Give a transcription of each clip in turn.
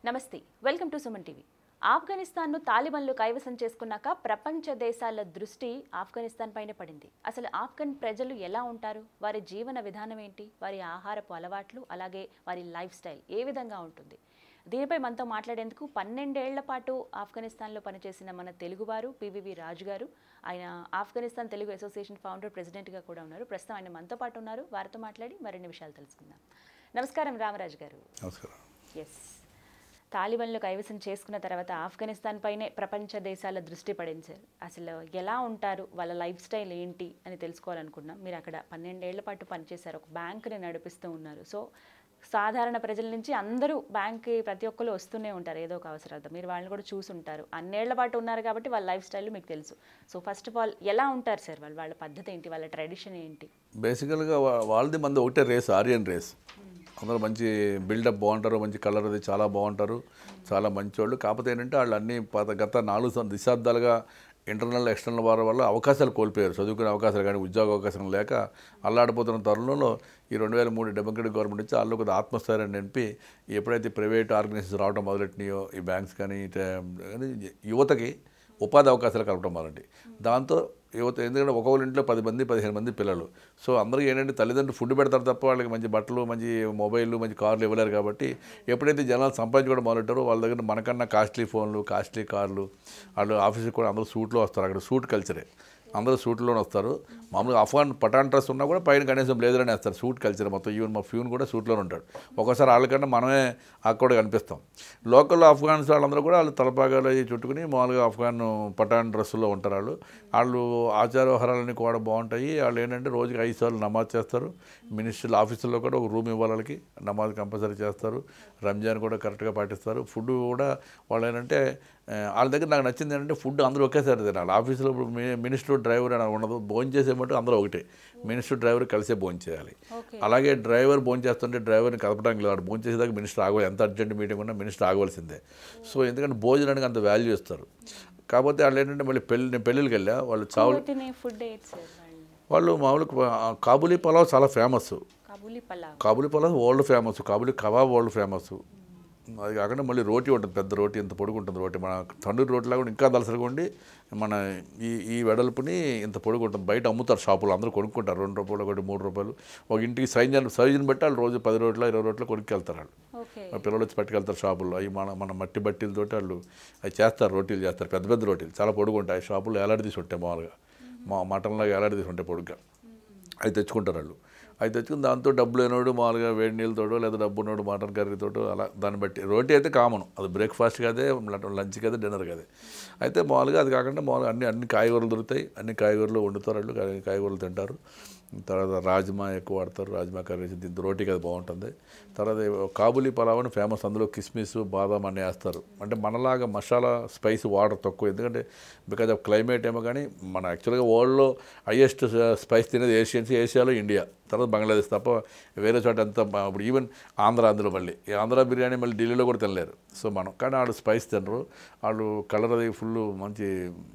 నమస్తే welcome to Suman TV ఆఫ్ఘనిస్తాన్ను తాలిబాన్లు కైవసం చేసుకున్నాక ప్రపంచ దేశాల దృష్టి ఆఫ్ఘనిస్తాన్ పైనే పడింది అసలు ఆఫ్ఘన్ ప్రజలు ఎలా ఉంటారు వారి జీవన విధానం ఏంటి వారి ఆహారపు అలవాట్లు అలాగే వారి లైఫ్ స్టైల్ ఏ విధంగా ఉంటుంది దీనిపై మనతో మాట్లాడేందుకు పన్నెండేళ్ల పాటు ఆఫ్ఘనిస్తాన్లో పనిచేసిన మన తెలుగువారు పివివి రాజు గారు ఆయన ఆఫ్ఘనిస్తాన్ తెలుగు అసోసియేషన్ ఫౌండర్ ప్రెసిడెంట్గా కూడా ఉన్నారు ప్రస్తుతం ఆయన మనతో పాటు ఉన్నారు వారితో మాట్లాడి మరిన్ని విషయాలు తెలుసుకుందాం నమస్కారం రామరాజు గారు నమస్కారం ఎస్ తాలిబాన్లు కైవసం చేసుకున్న తర్వాత ఆఫ్ఘనిస్తాన్ పైనే ప్రపంచ దేశాల దృష్టి పడింది సార్ అసలు ఎలా ఉంటారు వాళ్ళ లైఫ్ స్టైల్ ఏంటి అని తెలుసుకోవాలనుకున్నాం మీరు అక్కడ పన్నెండేళ్ల పాటు పనిచేశారు ఒక బ్యాంకుని నడిపిస్తూ ఉన్నారు సో సాధారణ ప్రజల నుంచి అందరూ బ్యాంక్కి ప్రతి ఒక్కరు వస్తూనే ఉంటారు ఏదో ఒక అవసరాలతో మీరు వాళ్ళని కూడా చూసి ఉంటారు అన్నేళ్ల పాటు ఉన్నారు కాబట్టి వాళ్ళ లైఫ్ స్టైల్ మీకు తెలుసు సో ఫస్ట్ ఆఫ్ ఆల్ ఎలా ఉంటారు సార్ వాళ్ళు వాళ్ళ పద్ధతి ఏంటి వాళ్ళ ట్రెడిషన్ ఏంటి బేసికల్గా వా- వాళ్ళది మంది ఒకటే రేస్ ఆర్యన్ రేస్ అందరూ మంచి బిల్డప్ బాగుంటారు మంచి కలర్ అది చాలా బాగుంటారు చాలా మంచివాళ్ళు కాకపోతే ఏంటంటే వాళ్ళు అన్ని పాత గత నాలుగు సం- దశాబ్దాలుగా ఇంటర్నల్ ఎక్స్టర్నల్ వారి వల్ల అవకాశాలు కోల్పోయారు చదువుకునే అవకాశాలు కానీ ఉద్యోగ అవకాశం లేక అల్లాడిపోతున్న తరుణంలో ఈ రెండు వేల మూడు డెమోక్రటిక్ గవర్నమెంట్ వచ్చి వాళ్ళు కొద్దిగా ఆత్మస్థైర్యాన్ని నింపి ఎప్పుడైతే ప్రైవేట్ ఆర్గనైజేషన్స్ రావడం మొదలెట్టినాయో ఈ బ్యాంక్స్ కానీ ఇట- కానీ యువతకి ఉపాధి అవకాశాలు కలపడం మొదలండి దాంతో యువత ఎందుకంటే ఒక్కొక్కరి ఇంట్లో పది మంది పదిహేను మంది పిల్లలు సో అందరికీ ఏంటంటే తల్లిదండ్రులు ఫుడ్ పెడతారు తప్ప వాళ్ళకి మంచి బట్టలు మంచి మొబైల్ మంచి కార్లు ఇవ్వలేరు కాబట్టి ఎప్పుడైతే జనాలు సంపాదించుకోవడం మొదలెట్టారో వాళ్ళ దగ్గర మనకన్నా కాస్ట్లీ ఫోన్లు కాస్ట్లీ కార్లు వాళ్ళు ఆఫీస్కి కూడా అందరూ సూట్లో వస్తారు అక్కడ సూట్ కల్చరే అందరూ సూట్లోనే వస్తారు మామూలుగా అఫ్ఘాన్ పటాన్ డ్రెస్ ఉన్నా కూడా పైన కనీసం బ్లేజర్ అని వేస్తారు సూట్ కల్చర్ మొత్తం ఈవెన్ మా ఫ్యూన్ కూడా సూట్లోనే ఉంటాడు ఒక్కోసారి వాళ్ళకన్నా మనమే అక్కడ కనిపిస్తాం లోకల్ ఆఫ్ఘాన్స్ వాళ్ళందరూ కూడా వాళ్ళు తలపాగాలు అవి చుట్టుకుని మామూలుగా ఆఫ్ఘాన్ పటాన్ డ్రెస్సులో ఉంటారు వాళ్ళు వాళ్ళు ఆచార వ్యవహారాలన్నీ కూడా బాగుంటాయి వాళ్ళు ఏంటంటే రోజుకి ఐదు సార్లు నమాజ్ చేస్తారు మినిస్టర్ల ఆఫీసుల్లో కూడా ఒక రూమ్ ఇవ్వాలి వాళ్ళకి నమాజ్ కంపల్సరీ చేస్తారు రంజాన్ కూడా కరెక్ట్గా పాటిస్తారు ఫుడ్ కూడా వాళ్ళు ఏంటంటే ఆ, వాళ్ళ దగ్గర నాకు నచ్చింది ఏంటంటే ఫుడ్ అందరూ ఒకేసారి తినాలి ఆఫీసులో ఇప్పుడు మీ- మినిస్టర్ డ్రైవర్ అని ఉండదు భోజనం చేసే మటు అందరూ ఒకటే మినిస్టర్ డ్రైవర్ కలిసే భోజనం చేయాలి ఓకే అలాగే డ్రైవర్ భోజనం చేస్తుంటే డ్రైవర్ని కలపడానికి లేదు భోజనం చేసేదాకా మినిస్టర్ ఆగవాలి ఎంత అర్జెంట్ మీటింగ్ ఉన్నా మినిస్టర్ ఆగవలసిందే సో ఎందుకంటే భోజనానికి అంత వాల్యూ ఇస్తారు కాకపోతే వాళ్ళు ఏంటంటే మళ్ళీ పెళ్ళి నేను పెళ్ళిళ్ళకి వెళ్ళా వాళ్ళు చావులు తినే ఫుడ్ ఏంటి సార్ వాళ్ళు వాళ్ళు మామూలుగా ఆ, కాబూలీ పలావ్ చాలా famous Kabuli pulao Kabuli pulao world famous Kabuli kebab world famous అది కాకుండా మళ్ళీ రోటీ ఉంటుంది పెద్ద రోటీ ఇంత పొడుగు ఉంటుంది రోటీ మన తండూరి రోటీలా కూడా ఇంకా దలసరిగా ఉండి మన ఈ ఈ వెడల్పుని ఇంత పొడుగు ఉంటుంది బయట అమ్ముతారు షాపులు అందరూ కొనుక్కుంటారు రెండు రూపాయలు ఒకటి మూడు రూపాయలు ఒక ఇంటికి సైజు సైజుని బట్టి వాళ్ళు రోజు పది రోట్లు ఇరవై రోట్లు కొనుక్కెళ్తారు వాళ్ళు ఓకే మా పిల్లలు వచ్చి పట్టుకెళ్తారు షాపుల్లో అవి మన మన మట్టి బట్టీలతోటి వాళ్ళు అవి చేస్తారు రోటీలు చేస్తారు పెద్ద పెద్ద రోటీలు చాలా పొడుగు ఉంటాయి షాపుల్లో ఎలాడి తీసి ఉంటాయి మామూలుగా మా మటన్లాగా ఎలాడి తీసి ఉంటాయి పొడుగ్గా అవి తెచ్చుకుంటారు వాళ్ళు అవి తెచ్చుకుని దాంతో డబ్బు లేనోడు మామూలుగా వేడి నీళ్ళతోటో లేదా డబ్బు ఉన్నోడు మటన్ కర్రీతోటో అలా దాన్ని బట్టి రోటీ అయితే కామన్ అది బ్రేక్ఫాస్ట్ కదే లంచ్ కదే డిన్నర్ కదే అయితే మామూలుగా అది కాకుండా మామూలుగా అన్ని అన్ని కాయగూరలు దొరుకుతాయి అన్ని కాయగూరలు వండుతారు వాళ్ళు కాయ- కాయగూరలు తింటారు తర్వాత రాజ్మా ఎక్కువ వాడతారు రాజ్మా కర్రీ దీంతో రోటీకి అది బాగుంటుంది తర్వాత కాబూలీ పలావ్ అని ఫేమస్ అందులో కిస్మిస్ బాదాం అన్నీ వేస్తారు అంటే మనలాగా మసాలా స్పైస్ వాటర్ తక్కువ ఎందుకంటే బికాజ్ ఆఫ్ క్లైమేట్ ఏమో కానీ మన యాక్చువల్గా వరల్డ్లో హైయెస్ట్ స్పైస్ తినేది ఏషియన్స్ ఏషియాలో ఇండియా తర్వాత బంగ్లాదేశ్ తప్ప వేరే చోట అంతా బా- ఇప్పుడు ఈవెన్ ఆంధ్ర అందులో మళ్ళీ ఈ ఆంధ్ర బిర్యానీ మళ్ళీ ఢిల్లీలో కూడా తినలేరు సో మనం కానీ వాళ్ళు స్పైస్ తినరు వాళ్ళు కలర్ అది ఫుల్ మంచి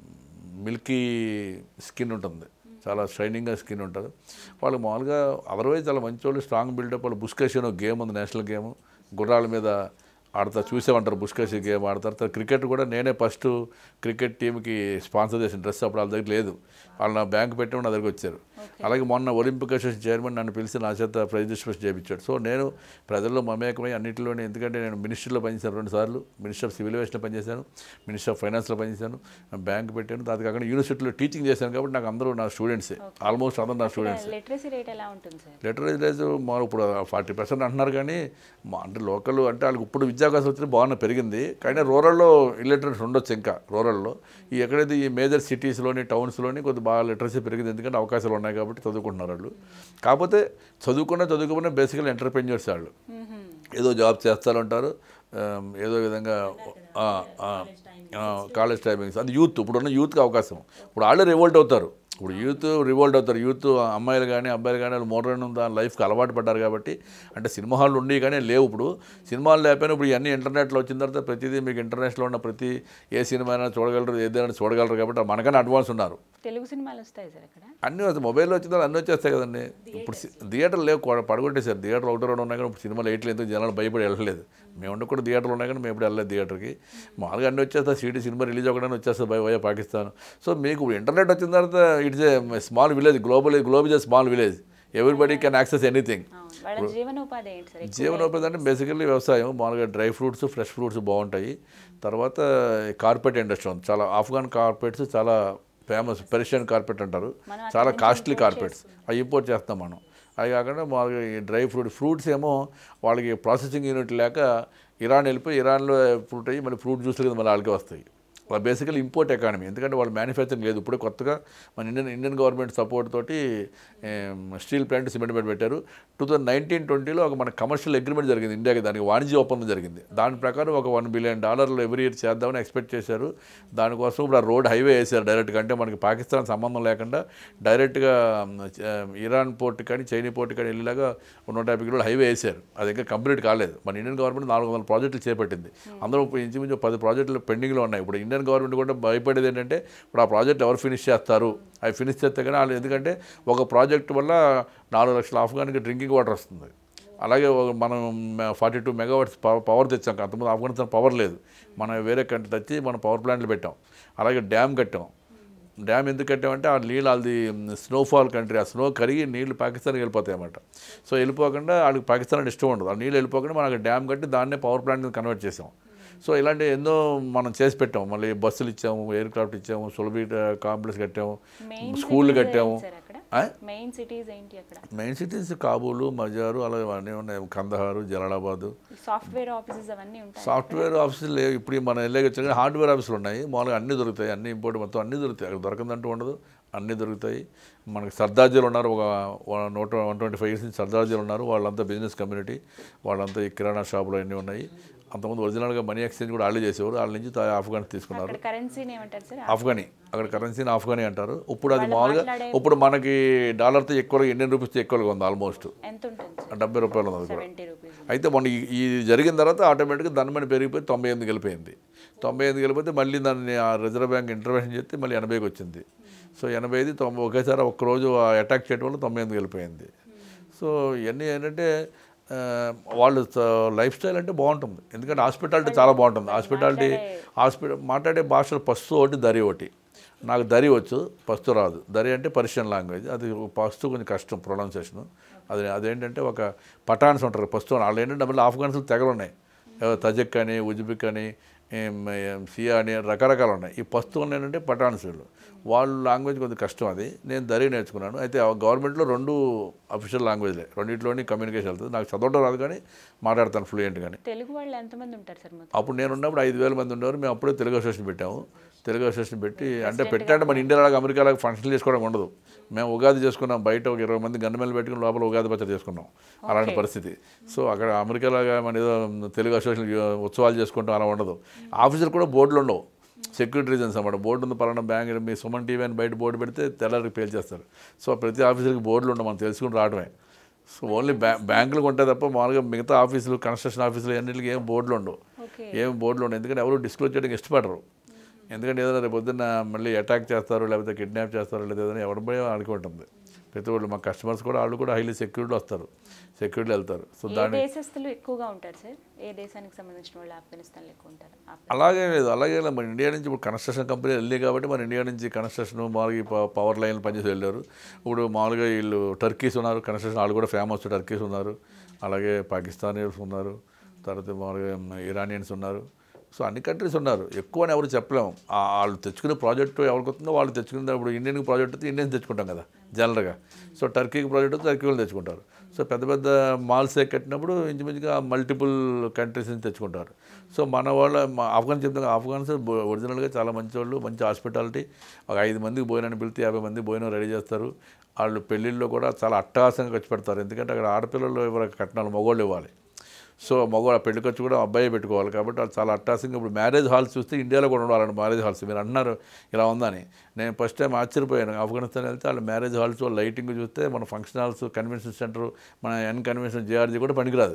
మిల్కీ స్కిన్ ఉంటుంది చాలా షైనింగ్గా స్కిన్ ఉంటుంది వాళ్ళు మామూలుగా అదర్వైజ్ చాలా మంచి వాళ్ళు స్ట్రాంగ్ బిల్డప్ వాళ్ళు బుస్కష్ అని ఒక గేమ్ ఉంది నేషనల్ గేమ్ గుర్రాల మీద ఆడతారు చూసేమంటారు బుస్కష్ గేమ్ ఆడతారు తర్వాత క్రికెట్ కూడా నేనే ఫస్ట్ క్రికెట్ టీంకి స్పాన్సర్ చేసిన డ్రెస్ అప్పుడు వాళ్ళ దగ్గర లేదు వాళ్ళు నా బ్యాంక్ పెట్టి నా దగ్గరికి వచ్చారు అలాగే మొన్న ఒలింపిక్ అసోసియేషన్ చైర్మన్ నన్ను పిలిచి నా చేత ప్రైజ్ డిస్ట్రిబ్యూషన్ చేయించాడు సో నేను ప్రజల్లో మమేకమై అన్నింటిలోనే ఎందుకంటే నేను మినిస్టర్లో పనిచేశాను రెండు సార్లు మినిస్టర్ ఆఫ్ సివిల్ వేస్ట్లో పనిచేశాను మినిస్టర్ ఆఫ్ ఫైనాన్స్లో పనిచేశాను బ్యాంక్ పెట్టాను అది కాకుండా యూనివర్సిటీలో టీచింగ్ చేశాను కాబట్టి నాకు అందరూ నా స్టూడెంట్సే ఆల్మోస్ట్ అందరూ నా స్టూడెంట్స్ లిటరసీ రేట్ ఎలా ఉంటుంది సార్ లిటరేజ్ మా ఇప్పుడు ఫార్టీ పర్సెంట్ అంటున్నారు కానీ మా అంటే లోకల్ అంటే వాళ్ళకి ఇప్పుడు విద్యాభ్యాసం వచ్చిన బాగానే పెరిగింది కానీ రూరల్లో ఇల్లిటరేట్స్ ఉండొచ్చు ఇంకా రూరల్లో ఈ ఎక్కడైతే ఈ మేజర్ సిటీస్లోని టౌన్స్లోని కొద్ది బాగా లిటరసీ పెరిగింది ఎందుకంటే అవకాశాలు ఉన్నాయి కాబట్టి చదువుకుంటున్నారు వాళ్ళు కాకపోతే చదువుకున్న చదువుకున్న బేసికల్ ఎంటర్ప్రెన్యూర్స్ వాళ్ళు ఏదో జాబ్ చేస్తారంటారు ఆమ్, ఏదో విధంగా ఆ, ఆ, ఆ, కాలేజ్ టైమింగ్స్ అది యూత్ ఇప్పుడున్న యూత్కి అవకాశం ఇప్పుడు వాళ్ళే రివోల్ట్ అవుతారు ఇప్పుడు యూత్ రివోల్ట్ అవుతారు యూత్ అమ్మాయిలు కానీ అబ్బాయిలు కానీ వాళ్ళు మోడర్న్ దాని లైఫ్కి అలవాటు పడ్డారు కాబట్టి అంటే సినిమా హాల్ ఉండి కానీ లేవు ఇప్పుడు సినిమాలు లేకపోయినా ఇప్పుడు ఇవన్నీ ఇంటర్నెట్లో వచ్చిన తర్వాత ప్రతిదీ మీకు ఇంటర్నెట్లో ఉన్న ప్రతి ఏ సినిమా అయినా చూడగలరు ఏదైనా చూడగలరు కాబట్టి మనకన్నా అడ్వాన్స్ ఉన్నారు తెలుగు సినిమాలు వస్తాయి సార్ అక్కడ అన్నీ వస్తాయి మొబైల్లో వచ్చిన అన్నీ వచ్చేస్తాయి కదండి ఇప్పుడు సి- థియేటర్లు లేవు కొ- పడగొట్టేశారు థియేటర్ ఒకటి రెండు ఉన్నాయి కానీ ఇప్పుడు సినిమాలు వేయట్లేదు ఎందుకు జనాలు భయపడి వెళ్ళలేదు మేము ఉండే కూడా థియేటర్లు ఉన్నాయి కానీ మేము ఇప్పుడు వెళ్ళలేదు థియేటర్కి మామూలుగా అన్నీ వచ్చేస్తాయి సిటీ సినిమా రిలీజ్ అవ్వడానికి వచ్చేస్తుంది బై వయ పాకిస్తాన్ సో మీకు ఇంటర్నెట్ వచ్చిన తర్వాత it's a small village global global is small village everybody can access anything అవును వాళ్ళ జీవనోపాధి ఏంటి సార్ ఎక్కువ? జీవనోపాధి అంటే బేసికల్లీ వ్యవసాయం మామూలుగా డ్రై ఫ్రూట్స్ ఫ్రెష్ ఫ్రూట్స్ బాగుంటాయి తర్వాత కార్పెట్ ఇండస్ట్రీ ఉంది చాలా ఆఫ్ఘన్ కార్పెట్స్ చాలా ఫేమస్ పెర్షియన్ కార్పెట్ అంటారు మనం చాలా అక్కడి నుంచి కాస్ట్లీ import కార్పెట్స్ అవి ఇంపోర్ట్ చేస్తాం మనం అవి కాకుండా మామూలుగా ఈ డ్రై ఫ్రూట్ ఫ్రూట్స్ ఏమో వాళ్ళకి ప్రాసెసింగ్ యూనిట్ లేక ఇరాన్ వెళ్ళిపోయి ఇరాన్లో ఫ్రూట్ అయ్యి మళ్ళీ ఫ్రూట్ జ్యూస్లు కింద మళ్ళీ వాళ్ళకే వస్తాయి వాళ్ళ బేసికల్ ఇంపోర్ట్ ఎకానమీ ఎందుకంటే వాళ్ళు మ్యానుఫ్యాక్చరింగ్ లేదు ఇప్పుడే కొత్తగా మన ఇండియన్ ఇండియన్ గవర్నమెంట్ సపోర్ట్ తోటి స్టీల్ ప్లాంట్ సిమెంట్ ప్లాంట్ పెట్టారు టూ థౌసండ్ నైన్టీన్ ట్వంటీలో ఒక మన కమర్షియల్ అగ్రిమెంట్ జరిగింది ఇండియాకి దానికి వాణిజ్య ఒప్పందం జరిగింది దాని ప్రకారం ఒక వన్ బిలియన్ డాలర్లు ఎవ్రీ ఇయర్ చేద్దామని ఎక్స్పెక్ట్ చేశారు దానికోసం ఇప్పుడు ఆ రోడ్ హైవే వేసారు డైరెక్ట్గా అంటే మనకి పాకిస్తాన్ సంబంధం లేకుండా డైరెక్ట్గా ఇరాన్ పోర్ట్ కానీ చైనా పోర్ట్ కానీ వెళ్ళేలాగా నూట యాభై కిలోలు హైవే వేసారు అది ఇంకా కంప్లీట్ కాలేదు మన ఇండియన్ గవర్నమెంట్ నాలుగు వందల ప్రాజెక్టులు చేపట్టింది అందరూ ఇప్పుడు ఇంచుమించు పది ప్రాజెక్టులు పెండింగ్లో ఉన్నాయి ఇప్పుడు ఇండియన్ గవర్నమెంట్ కూడా భయపడేది ఏంటంటే ఇప్పుడు ఆ ప్రాజెక్ట్ ఎవరు ఫినిష్ చేస్తారు అవి ఫినిష్ చేస్తే కానీ వాళ్ళు ఎందుకంటే ఒక ప్రాజెక్ట్ వల్ల నాలుగు లక్షల ఆఫ్ఘన్కి డ్రింకింగ్ వాటర్ వస్తుంది అలాగే ఒక మనం ఫార్టీ టూ మెగావాట్స్ పవర్ తెచ్చాం అంతకుముందు ఆఫ్ఘనిస్తాన్ పవర్ లేదు మనం వేరే కంట్రీ తెచ్చి మనం పవర్ ప్లాంట్లు పెట్టాం అలాగే డ్యామ్ కట్టాం డ్యామ్ ఎందుకు కట్టామంటే ఆ నీళ్ళు అది స్నోఫాల్ కంట్రీ ఆ స్నో కరిగి నీళ్ళు పాకిస్తాన్కి వెళ్ళిపోతాయి అన్నమాట సో వెళ్ళిపోకుండా వాళ్ళకి పాకిస్తాన్ అంటే ఇష్టం ఉండదు ఆ నీళ్ళు వెళ్ళిపోకుండా మనం అక్కడ డ్యామ్ కట్టి దాన్నే పవర్ ప్లాంట్ కన్వర్ట్ చేసాం సో ఇలాంటి ఎన్నో మనం చేసి పెట్టాం మళ్ళీ బస్సులు ఇచ్చాము ఎయిర్ క్రాఫ్ట్ ఇచ్చాము సులభి కాంప్లెక్స్ కట్టాము మెయిన్ స్కూళ్ళు cities కట్టాము ఏంటి సార్ అక్కడ ఆ? మెయిన్ సిటీస్ ఏంటి అక్కడ మెయిన్ సిటీస్ కాబూలు మజారు అలా అన్నీ ఉన్నాయి కందహారు జలాలాబాదు సాఫ్ట్వేర్ ఆఫీసెస్ అవన్నీ ఉంటాయి సాఫ్ట్వేర్ ఆఫీసులు లేవు ఇప్పుడు మనం వెళ్ళే వచ్చాక హార్డ్వేర్ ఆఫీసులు ఉన్నాయి మామూలుగా అన్నీ దొరుకుతాయి అన్ని ఇంపోర్ట్ మొత్తం అన్నీ దొరుకుతాయి అక్కడ దొరకందంటూ ఉండదు అన్నీ దొరుకుతాయి మనకి సర్దార్జీలు ఉన్నారు ఒక ఒక నూట వన్ ట్వంటీ ఫైవ్ ఇయర్స్ నుంచి సర్దార్జీలు ఉన్నారు వాళ్ళంతా బిజినెస్ కమ్యూనిటీ వాళ్ళంతా ఈ కిరాణా షాపులు అన్నీ ఉన్నాయి అంతకుముందు ఒరిజినల్గా మనీ ఎక్స్చేంజ్ కూడా వాళ్ళే చేసేవారు వాళ్ళ నుంచి తా- ఆఫ్ఘన్ తీసుకున్నారు అక్కడ కరెన్సీని ఏమంటారు సార్ ఆఫ్ఘనీ అక్కడ కరెన్సీని ఆఫ్ఘనీ అంటారు ఇప్పుడు అది వాళ్ళు మామూలుగా మాట్లాడే- ఇప్పుడు మనకి డాలర్తో ఎక్కువగా ఇండియన్ రూపీస్తో ఎక్కువగా ఉంది ఆల్మోస్ట్ ఎంత ఉంటుంది సార్ డెబ్బై రూపాయలు ఉంది అది కూడా సెవెంటీ రూపీస్ అయితే మొన్న ఈ- ఈ జరిగిన తర్వాత ఆటోమేటిక్గా ధనమని పెరిగిపోయి తొంభై ఎనిమిది వెళ్ళిపోయింది తొంభై ఎనిమిది వెళ్ళిపోతే మళ్ళీ దాన్ని ఆ రిజర్వ్ బ్యాంక్ ఇంటర్వెన్షన్ చేస్తే మళ్ళీ ఎనభైకి వచ్చింది సో ఎనభై ఐదు తొంభై ఒకేసారి ఒక్కరోజు అటాక్ చేయడం వల్ల తొంభై ఎనిమిది వెళ్ళిపోయింది సో ఇవన్నీ ఏంటంటే ఆ, వాళ్ళు లైఫ్ స్టైల్ అంటే బాగుంటుంది ఎందుకంటే హాస్పిటాలిటీ చాలా బాగుంటుంది హాస్పిటాలిటీ హాస్పిటల్ మాట్లాడే భాషలు పస్తు ఒకటి దరి ఒకటి నాకు దరి వచ్చు పస్తు రాదు దరి అంటే పర్షియన్ లాంగ్వేజ్ అది పస్తు కొంచెం కష్టం ప్రొనౌన్సియేషన్ అది అదేంటంటే ఒక పఠాన్స్ ఉంటారు పస్తు వాళ్ళు ఏంటంటే మళ్ళీ ఆఫ్ఘనిస్తాన్ తెగలు ఉన్నాయి ఏవో తజక్ అని ఉజ్బెక్ అని ఏం, ఏం, సియా అని రకరకాలు ఉన్నాయి ఈ పస్తువులు ఏంటంటే పఠాన్స్ వీళ్ళు వాళ్ళ లాంగ్వేజ్ కొంచెం కష్టం అది నేను దరి నేర్చుకున్నాను అయితే ఆ గవర్నమెంట్లో రెండు అఫీషియల్ లాంగ్వేజ్లే రెండింటిలోని కమ్యూనికేషన్ వెళ్తుంది నాకు చదవడం రాదు కానీ మాట్లాడతాను ఫ్లూయెంట్ కానీ తెలుగు వాళ్ళు ఎంతమంది ఉంటారు సార్ మొత్తం అప్పుడు నేను ఉన్నప్పుడు ఐదు వేల మంది ఉండేవారు మేము అప్పుడే తెలుగు అసోసియేషన్ పెట్టాము తెలుగు అసోసియేషన్ పెట్టి అంటే పెట్టాలంటే మన ఇండియాలాగా అమెరికాలాగా ఫంక్షన్ చేసుకోవడం ఉండదు మేము ఉగాది చేసుకున్నాం బయట ఒక ఇరవై మంది గన్నమెల్లి పెట్టుకుని లోపల ఉగాది పచ్చడి చేసుకున్నాం అలాంటి పరిస్థితి సో అక్కడ అమెరికాలాగా మన ఏదో తెలుగు అసోసియేషన్ ఉత్సవాలు చేసుకుంటాం అలా ఉండదు ఆఫీసులు కూడా బోర్డులు ఉండవు సెక్యూరిటీ రీజన్స్ అన్నమాట బోర్డు ఉంది పలానా బ్యాంక్ మీ సుమన్ టీవీ అని బయట బోర్డు పెడితే తెల్లారికి పేల్చేస్తారు సో ప్రతి ఆఫీసులకి బోర్డులు ఉండవు మనం తెలుసుకుని రావడమే సో ఓన్లీ బ్యా బ్యాంకులకు ఉంటాయి తప్ప మామూలుగా మిగతా ఆఫీసులు కన్స్ట్రక్షన్ ఆఫీసులు అన్నింటికి ఏం బోర్డులు ఉండవు ఓకే ఏం బోర్డులు ఉండవు ఎందుకంటే ఎవరు డిస్క్లోజ్ చేయడానికి ఇష్టపడరు ఎందుకంటే ఏదైనా రేపు పొద్దున్న మళ్ళీ అటాక్ చేస్తారు లేకపోతే కిడ్నాప్ చేస్తారు లేదా ఏదైనా ఎవరి భయం వాళ్ళకి ఉంటుంది ప్రతి వాళ్ళు మా కస్టమర్స్ కూడా వాళ్ళు కూడా హైలీ సెక్యూరిటీ వస్తారు సెక్యూరిటీ వెళ్తారు సో ఏ దాని దేశస్తులు ఎక్కువగా ఉంటారు సార్ ఏ దేశానికి సంబంధించిన వాళ్ళు ఆఫ్ఘనిస్తాన్లో ఎక్కువ ఉంటారు ఆఫ్- అలాగే లేదు అలాగే లేదు. మన ఇండియా నుంచి ఇప్పుడు కన్స్ట్రక్షన్ కంపెనీ వెళ్ళాయి కాబట్టి మన ఇండియా నుంచి కన్స్ట్రక్షన్ మామూలుగా ఈ ప- పవర్ లైన్లు పనిచేసి వెళ్ళారు ఇప్పుడు మామూలుగా వీళ్ళు టర్కీస్ ఉన్నారు కన్స్ట్రక్షన్ వాళ్ళు కూడా ఫేమస్ టర్కీస్ ఉన్నారు అలాగే పాకిస్తానీస్ ఉన్నారు తర్వాత మామూలుగా ఇరానియన్స్ ఉన్నారు సో అన్ని కంట్రీస్ ఉన్నారు ఎక్కువ అని ఎవరు చెప్పలేము ఆ వాళ్ళు తెచ్చుకునే ప్రాజెక్టు ఎవరికి వస్తుందో వాళ్ళు తెచ్చుకునే ఇప్పుడు ఇండియన్కి ప్రాజెక్ట్ అయితే ఇండియన్స్ తెచ్చుకుంటాం కదా జనరల్గా సో టర్కీకి ప్రాజెక్ట్ అయితే టర్కీ వాళ్ళు తెచ్చుకుంటారు సో పెద్ద పెద్ద మాల్స్ కట్టినప్పుడు ఇంచుమించుగా మల్టిపుల్ కంట్రీస్ నుంచి తెచ్చుకుంటారు సో మన వాళ్ళ మా ఆఫ్ఘన్ చెప్తాం ఆఫ్ఘన్స్ ఒరిజినల్గా చాలా మంచి వాళ్ళు మంచి హాస్పిటాలిటీ ఒక ఐదు మందికి భోజనాన్ని పిలిచి యాభై మంది భోజనం రెడీ చేస్తారు వాళ్ళు పెళ్ళిళ్ళు కూడా చాలా అట్టహాసంగా ఖర్చు పెడతారు ఎందుకంటే అక్కడ ఆడపిల్లలు ఎవరికి కట్నాలు మగవాళ్ళు ఇవ్వాలి సో మగవాళ్ళ పెళ్లి ఖర్చు కూడా అబ్బాయి పెట్టుకోవాలి కాబట్టి వాళ్ళు చాలా అట్టాసింగా ఇప్పుడు మ్యారేజ్ హాల్స్ చూస్తే ఇండియాలో కూడా ఉండాలండి మ్యారేజ్ హాల్స్ మీరు అంటున్నారు ఇలా ఉందని నేను ఫస్ట్ టైం ఆశ్చర్యపోయాను ఆఫ్ఘనిస్తాన్ వెళ్తే వాళ్ళు మ్యారేజ్ హాల్స్ లైటింగ్ చూస్తే మన ఫంక్షన్ హాల్స్ కన్వెన్షన్ సెంటర్ మన ఎన్ కన్వెన్షన్ జేఆర్జీ కూడా పనికిరాదు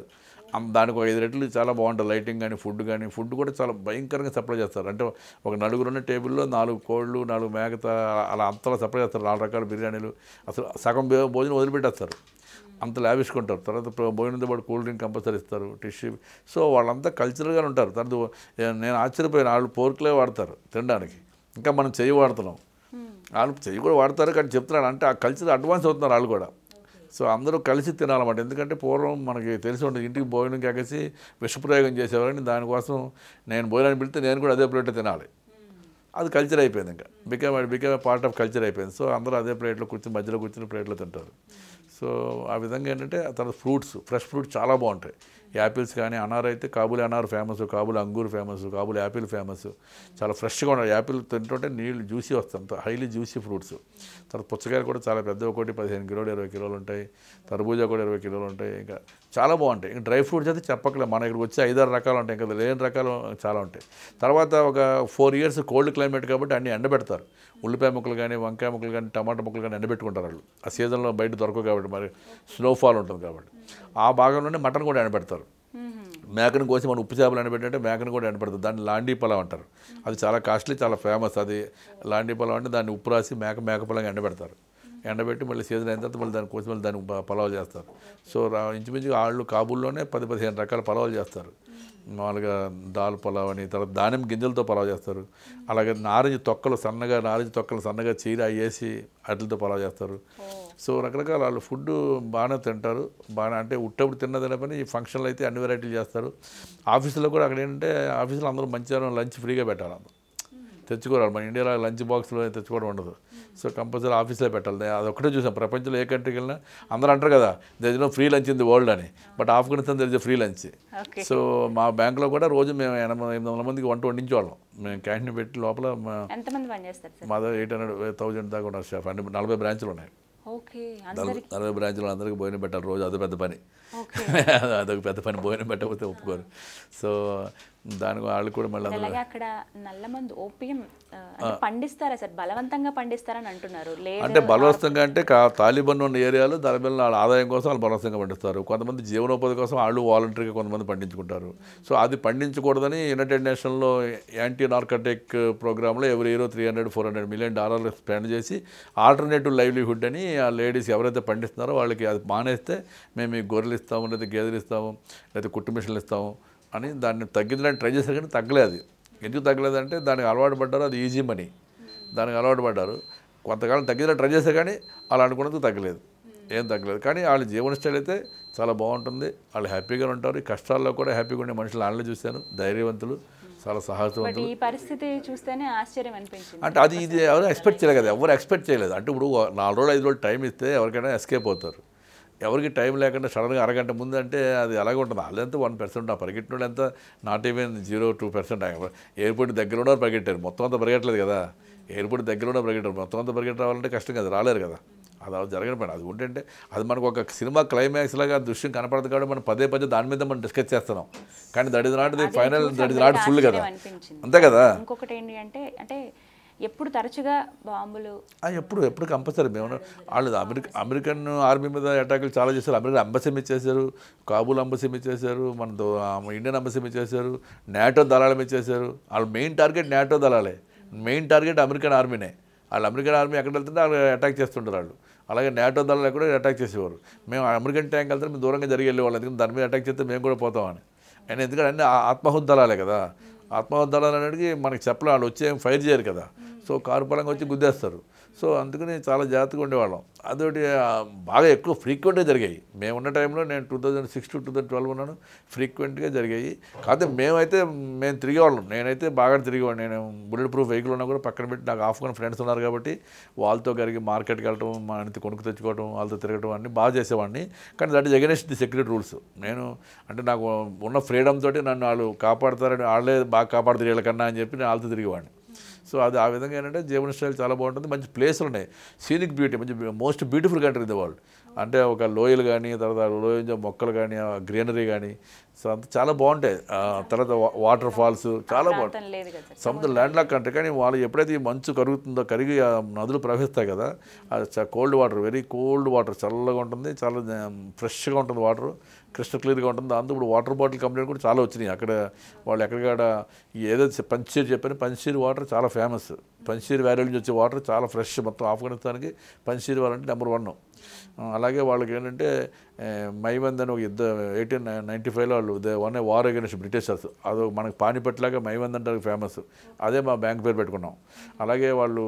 అం- దానికి ఒక ఐదు రెట్లు చాలా బాగుంటుంది లైటింగ్ కానీ ఫుడ్ కానీ ఫుడ్ కూడా చాలా భయంకరంగా సప్లై చేస్తారు అంటే ఒక నలుగురు ఉన్న టేబుల్లో నాలుగు కోళ్ళు నాలుగు మేకత అలా అంతలా సప్లై చేస్తారు నాలుగు రకాల బిర్యానీలు అసలు సగం భో- భోజనం వదిలిపెట్టేస్తారు అంత లావిష్కుంటారు తర్వాత ప్ర- భోజనంతో పాటు కూల్ డ్రింక్ కంపల్సరీ ఇస్తారు టిష్యూ సో వాళ్ళంతా కల్చరల్గా ఉంటారు తర్వాత ఏ- నేను ఆశ్చర్యపోయిన వాళ్ళు పోర్కులే వాడతారు తినడానికి ఇంకా మనం చెయ్యి వాడుతున్నాం వాళ్ళు చెయ్యి కూడా వాడతారు కానీ చెప్తున్నాను అంటే ఆ కల్చర్ అడ్వాన్స్ అవుతున్నారు వాళ్ళు కూడా సో అందరూ కలిసి తినాలన్నమాట ఎందుకంటే పూర్వం మనకి తెలిసి ఉంటుంది ఇంటికి భోజనం కాకేసి విషప్రయోగం చేసేవారని దానికోసం నేను భోజనాన్ని పిలిస్తే నేను కూడా అదే ప్లేట్ తినాలి అది కల్చర్ అయిపోయింది ఇంకా become become part of culture అయిపోయింది సో అందరూ అదే ప్లేట్లో కూర్చొని మధ్యలో కూర్చొని ప్లేట్లో తింటారు సో ఆ విధంగా ఏంటంటే తర్వాత ఫ్రూట్స్ ఫ్రెష్ ఫ్రూట్స్ చాలా బాగుంటాయి యాపిల్స్ కానీ అనార్ అయితే కాబూలి అనార్ ఫేమస్ కాబూలి అంగూర్ ఫేమస్ కాబూలి యాపిల్ ఫేమస్ చాలా ఫ్రెష్గా ఉన్నాయి యాపిల్ తింటుంటే నీళ్ళు జ్యూసీ వస్తాయి అంత హైలీ జ్యూసీ ఫ్రూట్స్ తర్వాత పుచ్చకాయలు కూడా చాలా పెద్ద ఒకటి పదిహేను కిలోలు ఇరవై కిలోలు ఉంటాయి తర్బూజా కూడా ఇరవై కిలోలు ఉంటాయి ఇంకా చాలా బాగుంటాయి ఇంకా డ్రై ఫ్రూట్స్ అయితే చెప్పకలేదు మన ఇక్కడికి వచ్చి ఐదారు రకాలు ఉంటాయి ఇంకా లేని రకాలు చాలా ఉంటాయి తర్వాత ఒక ఫోర్ ఇయర్స్ కోల్డ్ క్లైమేట్ కాబట్టి అన్ని ఎండబెడతారు ఉల్లిపాయ ముక్కలు కానీ వంకాయ ముక్కలు కానీ టమాటా ముక్కలు కానీ ఎండబెట్టుకుంటారు వాళ్ళు ఆ సీజన్లో బయట దొరకవు కాబట్టి మరి స్నోఫాల్ ఉంటుంది కాబట్టి ఆ భాగంలోనే మటన్ కూడా ఎండబెడతారు మేకను కోసి మనం ఉప్పు చేపలు ఎండబెట్టింటే మేకను కూడా ఎండబెడతారు దాన్ని లాండీ పొలం అంటారు అది చాలా కాస్ట్లీ చాలా ఫేమస్ అది లాండీ పొలం అంటే దాన్ని ఉప్పు రాసి మేక మేక పొలంగా ఎండబెడతారు ఎండబెట్టి మళ్ళీ సీజన్ అయిన తర్వాత మళ్ళీ దాన్ని కోసి మళ్ళీ దాన్ని ప- పలావ్ చేస్తారు సో రా ఇంచుమించు వాళ్ళు కాబూల్లోనే పది పదిహేను రకాల పలావులు చేస్తారు మామూలుగా దాల్ పలావ్ అని తర్వాత దానిమ్మ గింజలతో పలావ్ చేస్తారు అలాగే నారింజ తొక్కలు సన్నగా నారింజ తొక్కలు సన్నగా చీర వేసి అట్లతో పలావ్ చేస్తారు సో రకరకాల వాళ్ళు ఫుడ్ బాగానే తింటారు బాగా అంటే ఉట్టప్పుడు తిన్నదనే పని ఈ ఫంక్షన్లు అయితే అన్ని వెరైటీలు చేస్తారు ఆఫీసులో కూడా అక్కడ ఏంటంటే ఆఫీసులో అందరూ మంచిగా లంచ్ ఫ్రీగా పెట్టాలి అందరూ తెచ్చుకోవాలి మన ఇండియాలో లంచ్ బాక్స్లో తెచ్చుకోవడం ఉండదు సో కంపల్సరీ ఆఫీస్లో పెట్టాలి నేను అది ఒకటే చూసాం ప్రపంచంలో ఏ కంట్రీకి వెళ్ళినా అందరూ అంటారు కదా there no free lunch in the world అని but Afghanistan there is free lunch okay so మా బ్యాంకులో కూడా రోజు మేము ఎనభై ఎనిమిది వందల మందికి వంట వండించేవాళ్ళం మేము క్యాంటీన్ పెట్టి లోపల మా ఎంతమంది పనిచేస్తారు సార్ మా దగ్గర ఎయిట్ హండ్రెడ్ థౌజండ్ దాకా ఉన్నారు షాప్ అంటే నలభై బ్రాంచ్లు ఉన్నాయి ఓకే నలభై అందరికి నలభై బ్రాంచ్లు అందరికీ భోజనం పెట్టాలి రోజు అదే పెద్ద పని ఓకే అదొక పెద్ద పని భోజనం పెట్టకపోతే ఒప్పుకోరు సో దానికి వాళ్ళు కూడా మళ్ళీ అందులో అలాగే అక్కడ నల్లమందు ఓపియం ఆ, అంటే పండిస్తారా సార్ బలవంతంగా పండిస్తారని అంటున్నారు లేదు అంటే బలవస్తంగా అంటే కా తాలిబాన్ ఉన్న ఏరియాలో దాని మీద వాళ్ళ ఆదాయం కోసం వాళ్ళు బలవస్తంగా పండిస్తారు కొంతమంది జీవనోపాధి కోసం వాళ్ళు వాలంటరీగా కొంతమంది పండించుకుంటారు సో అది పండించకూడదని యునైటెడ్ నేషన్లో యాంటీ నార్కటిక్ ప్రోగ్రాంలో every year three hundred four hundred million డాలర్లు స్పెండ్ చేసి ఆల్టర్నేటివ్ లైవ్లీహుడ్ అని ఆ లేడీస్ ఎవరైతే పండిస్తున్నారో వాళ్ళకి అది మానేస్తే మేము మీకు గొర్రెలు ఇస్తాము లేదా గేదెలు ఇస్తాము లేదా కుట్టు మిషన్లు ఇస్తాము అని దాన్ని తగ్గించడానికి ట్రై చేశారు కానీ తగ్గలేదు ఎందుకు తగ్గలేదంటే దానికి అలవాటు పడ్డారు అది ఈజీ మనీ దానికి అలవాటు పడ్డారు కొంతకాలం తగ్గిన ట్రై చేస్తే కానీ అలా అనుకున్నందుకు తగ్గలేదు ఏం తగ్గలేదు కానీ వాళ్ళ జీవన స్టైల్ అయితే చాలా బాగుంటుంది వాళ్ళు హ్యాపీగా ఉంటారు ఈ కష్టాల్లో కూడా హ్యాపీగా ఉండే మనుషులు వాళ్ళని చూశాను ధైర్యవంతులు చాలా బట్ సాహసవంతులు ఈ పరిస్థితి చూస్తేనే ఆశ్చర్యం అనిపించింది అంటే అది ఇది ఎవరు ఎక్స్పెక్ట్ చేయలేదు కదా ఎవరు ఎక్స్పెక్ట్ చేయలేదు అంటే ఇప్పుడు నాలుగు రోజులు ఐదు రోజులు టైం ఇస్తే ఎవరికైనా ఎస్కేప్ అవుతారు ఎవరికి టైం లేకుండా సడన్గా అరగంట ముందు అంటే అది అలాగే ఉంటుంది వాళ్ళంతా వన్ పర్సెంట్ ఆ పరిగెట్టిన వాళ్ళు ఎంత not even zero two percent airport దగ్గర ఉన్న పరిగెట్టారు మొత్తం అంతా పరిగెట్టలేదు కదా ఎయిర్పోర్ట్ దగ్గర ఉన్న పరిగెట్టారు మొత్తం అంతా పరిగెట్టి రావాలంటే కష్టం కదా రాలేరు కదా అది అలా జరగని పని అది ఉంటే అది మనకు ఒక సినిమా క్లైమాక్స్ లాగా దృశ్యం కనపడదు కాబట్టి మనం పదే పదే దాని మీద మనం డిస్కస్ చేస్తున్నాం కానీ that is not the final that is not full కదా ఆశ్చర్యం అనిపించింది అంతే కదా ఇంకొకటి ఏంటి అంటే అంటే ఎప్పుడు తరచుగా బాంబులు ఆ, ఎప్పుడు ఎప్పుడు కంపల్సరీ మేము వాళ్ళు అమెరికా అమెరికన్ ఆర్మీ మీద అటాకులు చాలా చేశారు అమెరికన్ అంబసీ మీద చేశారు కాబూల్ అంబసీ మీద చేశారు మన దో- ఆ, ఇండియన్ అంబసీ మీద చేశారు నాటో దళాల మీద చేశారు వాళ్ళ మెయిన్ టార్గెట్ నాటో దళాలే మెయిన్ టార్గెట్ అమెరికన్ ఆర్మీనే వాళ్ళు అమెరికన్ ఆర్మీ ఎక్కడ వెళ్తుంటే వాళ్ళు అటాక్ చేస్తుంటారు వాళ్ళు అలాగే నాటో దళాలు కూడా అటాక్ చేసేవారు మేము అమెరికన్ ట్యాంక్ వెళ్తే మేము దూరంగా జరిగి వెళ్ళేవాళ్ళం ఎందుకంటే దాని మీద అటాక్ చేస్తే మేము కూడా పోతామని అండ్ ఎందుకంటే అన్ని ఆ- ఆత్మాహుతి దళాలే కదా ఆత్మాహుతి దళాలు అనేది మనకి చెప్పలే వాళ్ళు వచ్చి ఏం ఫైర్ చేయరు కదా సో కారు పరంగా వచ్చి గుద్దేస్తారు సో అందుకని చాలా జాగ్రత్తగా ఉండేవాళ్ళం అదొకటి ఆ, బాగా ఎక్కువ ఫ్రీక్వెంట్గా జరిగాయి మేము ఉన్న టైంలో నేను two thousand six to two thousand twelve ఉన్నాను ఫ్రీక్వెంట్గా జరిగాయి కాకపోతే మేమైతే మేము తిరిగేవాళ్ళం నేనైతే బాగా తిరిగేవాడిని నేను బుల్లెట్ ప్రూఫ్ వెహికల్ ఉన్నా కూడా పక్కన పెట్టి నాకు ఆఫ్ఘన్ ఫ్రెండ్స్ ఉన్నారు కాబట్టి వాళ్ళతో కలిగి మార్కెట్కి వెళ్ళటం మా ఇంటి కొనుక్కు తెచ్చుకోవడం వాళ్ళతో తిరగటం అన్నీ బాగా చేసేవాడిని కానీ that is against the security rules నేను అంటే నాకు ఉన్న ఫ్రీడమ్ తోటి నన్ను వాళ్ళు కాపాడుతారని వాళ్ళే బాగా కాపాడుతారు వీళ్ళకన్నా అని చెప్పి నేను వాళ్ళతో తిరిగేవాడిని సో అది ఆ విధంగా ఏంటంటే జీవన స్టైల్ చాలా బాగుంటుంది మంచి ప్లేస్లు ఉన్నాయి సీనిక్ బ్యూటీ మంచి most beautiful country in the world అంటే ఒక లోయలు కానీ తర్వాత లోయ మొక్కలు కానీ ఆ గ్రీనరీ కానీ సో అంత చాలా బాగుంటాయి ఆ తర్వాత వాటర్ ఫాల్స్ చాలా బాగుంటాయి ప్రాంతం లేదు కదా సార్ సముద్రం ల్యాండ్ లాక్ అంటే కానీ వాళ్ళు ఎప్పుడైతే ఈ మంచు కరుగుతుందో కరిగి ఆ నదులు ప్రవహిస్తాయి కదా అది cold water very cold water చల్లగా ఉంటుంది చాలా ఫ్రెష్గా ఉంటుంది వాటర్ క్రిస్టల్ క్లియర్గా ఉంటుంది దాంతో ఇప్పుడు వాటర్ బాటిల్ కంప్లైంట్ కూడా చాలా వచ్చినాయి అక్కడ వాళ్ళు ఎక్కడికాడ ఈ ఏదైతే పంచీర్ చెప్పాను పంచీర్ వాటర్ చాలా ఫేమస్ పంచీర్ వ్యాలీ నుంచి వచ్చే వాటర్ చాలా ఫ్రెష్ మొత్తం ఆఫ్ఘనిస్తాన్కి పంచీర్ వాటర్ అంటే నెంబర్ వన్ అలాగే వాళ్ళకి ఏంటంటే ఏ, మైబంద్ అని ఒక యుద్ధ ఎయిటీన్ నైంటీ ఫైవ్లో వాళ్ళు they won a war against Britishers అది మనకి పానిపట్లాగా మైబంద్ అంటే ఫేమస్ అదే మా బ్యాంక్ పేరు పెట్టుకున్నాం అలాగే వాళ్ళు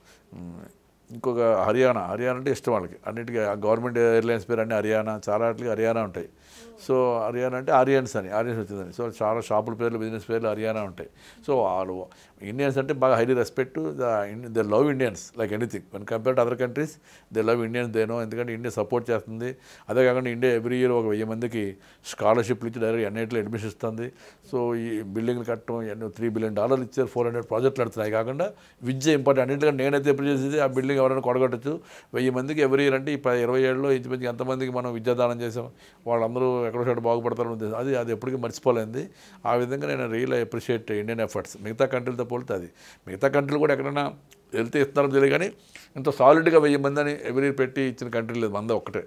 మ్, ఇంకొక హర్యానా హర్యానా అంటే ఇష్టం వాళ్ళకి అన్నిటికీ ఆ గవర్నమెంట్ ఎయిర్లైన్స్ పేరు అన్ని హర్యానా చాలా వాటికి హర్యానా ఉంటాయి సో హర్యానా అంటే ఆరియన్స్ అని ఆరియన్స్ వచ్చిందని సో చాలా షాపుల పేర్లు బిజినెస్ పేర్లు హర్యానా ఉంటాయి సో వాళ్ళు ఇండియన్స్ అంటే బాగా highly respect they love Indians like anything one compare to other countries they love Indians దేనో ఎందుకంటే ఇండియా సపోర్ట్ చేస్తుంది అదే కాకుండా ఇండియా ఎవ్రీ ఇయర్ ఒక వెయ్యి మందికి స్కాలర్షిప్లు ఇచ్చి డైరెక్ట్ ఎన్ఐటీలో అడ్మిషన్ ఇస్తుంది సో ఈ బిల్డింగ్లు కట్టడం ఎన్నో త్రీ బిలియన్ డాలర్లు ఇచ్చారు ఫోర్ హండ్రెడ్ ప్రాజెక్టులు నడుతున్నాయి కాకుండా విద్య ఇంపార్టెంట్ అన్నింటికంటే నేనైతే ఎప్పుడు చేసేది ఆ బిల్డింగ్ ఎవరైనా కొడగొట్టచ్చు వెయ్యి మందికి ఎవరి ఇయర్ అంటే ఈ ప- ఇరవై ఏళ్ళలో ఇంచుమించు ఎంతమందికి మనం విద్యాదానం చేసాం వాళ్ళందరూ ఎక్కడో చోట బాగుపడతారు ఉద్దేశం అది అది ఎప్పటికీ మర్చిపోలేంది ఆ విధంగా నేను రియల్ అప్రిషియేట్ ఇండియన్ ఎఫర్ట్స్ మిగతా కంట్రీలతో పోలితే అది మిగతా కంట్రీలు కూడా ఎక్కడైనా వెళ్తే ఇస్తున్నారో తెలియదు కానీ ఇంత సాలిడ్గా వెయ్యి మంది అని ఎవరి పెట్టి ఇచ్చిన కంట్రీ లేదు మంద ఒక్కటే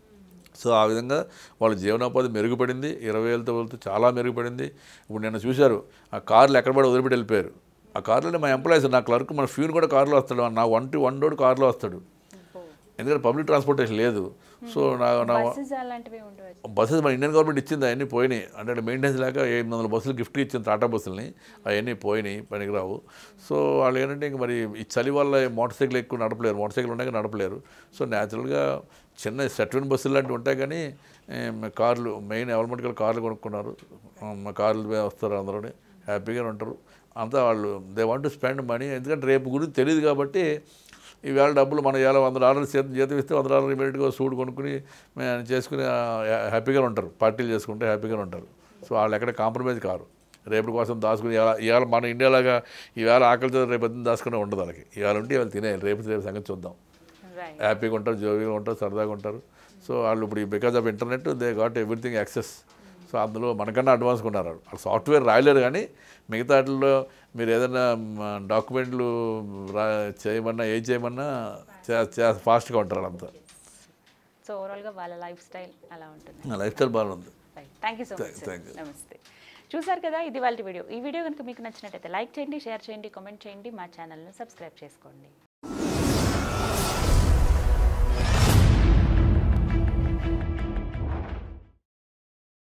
సో ఆ విధంగా వాళ్ళ జీవనోపాధి మెరుగుపడింది ఇరవై ఏళ్ళతో వెళ్తూ చాలా మెరుగుపడింది ఇప్పుడు నిన్న చూశారు ఆ కార్లు ఎక్కడ పడి వదిలిపెట్టి వెళ్ళిపోయారు ఆ కార్లోనే మా ఎంప్లాయీస్ నా క్లర్క్ మన ఫ్యూన్ కూడా కార్లో వస్తాడు నా వన్ టు వన్ డోడ్ కార్లో వస్తాడు ఎందుకంటే పబ్లిక్ ట్రాన్స్పోర్టేషన్ లేదు సో నా నా బస్సెస్ అలాంటివి ఉండవచ్చు బస్సెస్ మన ఇండియన్ గవర్నమెంట్ ఇచ్చింది అవన్నీ పోయినాయి అంటే మెయింటెనెన్స్ లేక ఎనిమిది వందల బస్సులు గిఫ్ట్ ఇచ్చింది టాటా బస్సులని అవన్నీ పోయినాయి పనికిరావు సో వాళ్ళు ఏంటంటే ఇంక మరి ఈ చలి వల్ల మోటార్ సైకిల్ ఎక్కువ నడపలేరు మోటార్ సైకిల్ ఉన్నాయి కానీ నడపలేరు సో న్యాచురల్గా చిన్న సెట్విన్ బస్సులు లాంటివి ఉంటాయి కానీ ఏం, కార్లు మెయిన్ ఎవరిమటికల్ కార్లు కొనుక్కున్నారు మా కార్లు మీద వస్తారు అందరూ హ్యాపీగా ఉంటారు అంతా వాళ్ళు they want to spend money ఎందుకంటే రేపు గురించి తెలియదు కాబట్టి ఈవేళ డబ్బులు మనం ఇవాళ వంద డాలర్లు జీతం జీతం ఇస్తే వంద డాలర్లు ఇమీడియట్గా సూట్ కొనుక్కుని మేము చేసుకుని ఆ, హ్యాపీగా ఉంటారు పార్టీలు చేసుకుంటే హ్యాపీగా ఉంటారు సో వాళ్ళు ఎక్కడ కాంప్రమైజ్ కారు రేపటి కోసం దాచుకుని ఇవాళ ఇవాళ మన ఇండియాలాగా ఈవేళ ఆకలితో రేపు పొద్దున్న దాచుకునే ఉండదు వాళ్ళకి ఇవాళ ఉంటే ఇవాళ తినేయాలి రేపు రేపు సంగతి చూద్దాం రైట్ హ్యాపీగా ఉంటారు జోవిగా ఉంటారు సరదాగా ఉంటారు సో వాళ్ళు ఇప్పుడు because of internet they got everything access so అందులో మనకన్నా అడ్వాన్స్గా ఉన్నారు వాళ్ళు. వాళ్ళు సాఫ్ట్వేర్ రాయలేరు కానీ మిగతా వాటిల్లో మీరు ఏదైనా డాక్యుమెంట్లు రా చేయమన్నా ఏం చేయమన్నా ఫాస్ట్గా ఉంటారు వాళ్ళంతా సో ఓవరాల్గా వాళ్ళ లైఫ్ స్టైల్ అలా ఉంటుంది నా లైఫ్ స్టైల్ బాగుంది right thank you so much thank you. నమస్తే చూసారు కదా ఇది వాళ్ళ వీడియో ఈ వీడియో కనుక మీకు నచ్చినట్టయితే లైక్ చేయండి షేర్ చేయండి కామెంట్ చేయండి మా ఛానల్ను సబ్స్క్రైబ్ చేసుకోండి